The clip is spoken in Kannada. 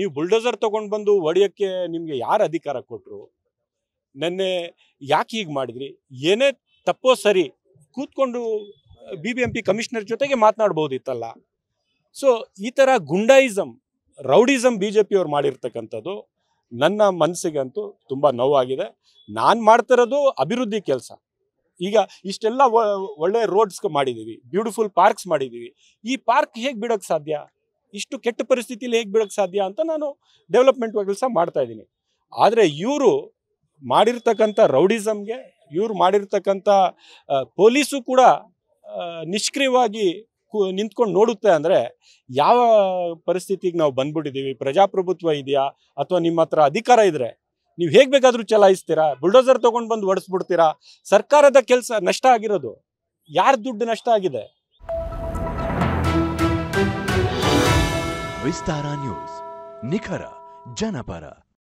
ನೀವು ಬುಲ್ಡೋಸರ್ ತಗೊಂಡು ಬಂದು ಹೊಡೆಯೋಕ್ಕೆ ನಿಮಗೆ ಯಾರು ಅಧಿಕಾರ ಕೊಟ್ಟರು ನೆನ್ನೆ ಯಾಕೆ ಹೀಗೆ ಮಾಡಿದ್ರಿ ಏನೇ ತಪ್ಪೋ ಸರಿ ಕೂತ್ಕೊಂಡು B B M P commissioner ಜೊತೆಗೆ ಮಾತನಾಡ್ಬೋದಿತ್ತಲ್ಲ ಸೊ ಈ ಥರ ಗುಂಡಾಯಿಸಮ್ ರೌಡಿಸಮ್ ಬಿ ಜೆ ಪಿಯವ್ರು ಮಾಡಿರ್ತಕ್ಕಂಥದ್ದು ನನ್ನ ಮನಸ್ಸಿಗಂತೂ ತುಂಬ ನೋವಾಗಿದೆ ನಾನು ಮಾಡ್ತಿರೋದು ಅಭಿವೃದ್ಧಿ ಕೆಲಸ ಈಗ ಇಷ್ಟೆಲ್ಲ ಒ- ಒಳ್ಳೆ ರೋಡ್ಸ್ ಮಾಡಿದ್ದೀವಿ ಬ್ಯೂಟಿಫುಲ್ ಪಾರ್ಕ್ಸ್ ಮಾಡಿದ್ದೀವಿ ಈ ಪಾರ್ಕ್ ಹೇಗೆ ಬಿಡೋಕ್ಕೆ ಸಾಧ್ಯ ಇಷ್ಟು ಕೆಟ್ಟ ಪರಿಸ್ಥಿತಿಲಿ ಹೇಗೆ ಬಿಡೋಕ್ಕೆ ಸಾಧ್ಯ ಅಂತ ನಾನು ಡೆವಲಪ್ಮೆಂಟ್ ಕೆಲಸ ಮಾಡ್ತಾ ಇದ್ದೀನಿ ಆದರೆ ಇವರು ಮಾಡಿರ್ತಕ್ಕಂಥ ರೌಡಿಸಮ್ಗೆ ಇವ್ರು ಮಾಡಿರ್ತಕ್ಕಂಥ ಆ, ಪೊಲೀಸು ಕೂಡ ಆ, ನಿಷ್ಕ್ರಿಯವಾಗಿ ಕು ನಿಂತ್ಕೊಂಡು ನೋಡುತ್ತೆ ಅಂದರೆ ಯಾವ ಪರಿಸ್ಥಿತಿಗೆ ನಾವು ಬಂದ್ಬಿಟ್ಟಿದ್ದೀವಿ ಪ್ರಜಾಪ್ರಭುತ್ವ ಇದೆಯಾ ಅಥವಾ ನಿಮ್ಮ ಹತ್ರ ಅಧಿಕಾರ ಇದ್ರೆ ನೀವು ಹೇಗೆ ಬೇಕಾದರೂ ಚಲಾಯಿಸ್ತೀರಾ ಬುಲ್ಡೋಸರ್ ತೊಗೊಂಡು ಬಂದು ಹೊಡೆಸ್ಬಿಡ್ತೀರಾ ಸರ್ಕಾರದ ಕೆಲಸ ನಷ್ಟ ಆಗಿರೋದು ಯಾರ ದುಡ್ಡು ನಷ್ಟ ಆಗಿದೆ ವಿಸ್ತಾರ ನ್ಯೂಸ್ ನಿಖರ ಜನಪರ